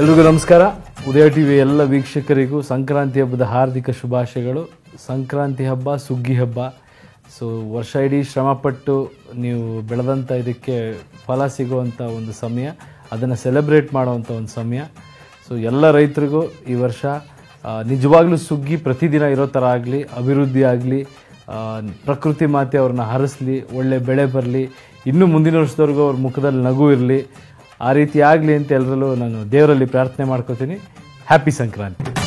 ಎಲ್ರಿಗೂ ನಮಸ್ಕಾರ ಉದಯ ಟಿವಿ ಎಲ್ಲ ವೀಕ್ಷಕರಿಗೂ ಸಂಕ್ರಾಂತಿ ಹಬ್ಬದ ಹಾರ್ದಿಕ ಶುಭಾಶಯಗಳು ಸಂಕ್ರಾಂತಿ ಹಬ್ಬ ಸುಗ್ಗಿ ಹಬ್ಬ ಸೊ ವರ್ಷ ಇಡೀ ಶ್ರಮಪಟ್ಟು ನೀವು ಬೆಳೆದಂಥ ಇದಕ್ಕೆ ಫಲ ಸಿಗುವಂಥ ಒಂದು ಸಮಯ ಅದನ್ನು ಸೆಲೆಬ್ರೇಟ್ ಮಾಡುವಂಥ ಒಂದು ಸಮಯ ಸೊ ಎಲ್ಲ ರೈತರಿಗೂ ಈ ವರ್ಷ ಆ, ನಿಜವಾಗ್ಲೂ ಸುಗ್ಗಿ ಪ್ರತಿದಿನ ಇರೋ ಥರ ಆಗಲಿ ಅಭಿವೃದ್ಧಿ ಆಗಲಿ ಪ್ರಕೃತಿ ಮಾತೆ ಅವ್ರನ್ನ ಹರಿಸ್ಲಿ ಒಳ್ಳೆ ಬೆಳೆ ಬರಲಿ ಇನ್ನೂ ಮುಂದಿನ ವರ್ಷದವರೆಗೂ ಅವ್ರ ಮುಖದಲ್ಲಿ ನಗು ಇರಲಿ ಆ ರೀತಿ ಆಗಲಿ ಅಂತ ಎಲ್ಲರಲ್ಲೂ ನಾನು ದೇವರಲ್ಲಿ ಪ್ರಾರ್ಥನೆ ಮಾಡ್ಕೋತೀನಿ ಹ್ಯಾಪಿ ಸಂಕ್ರಾಂತಿ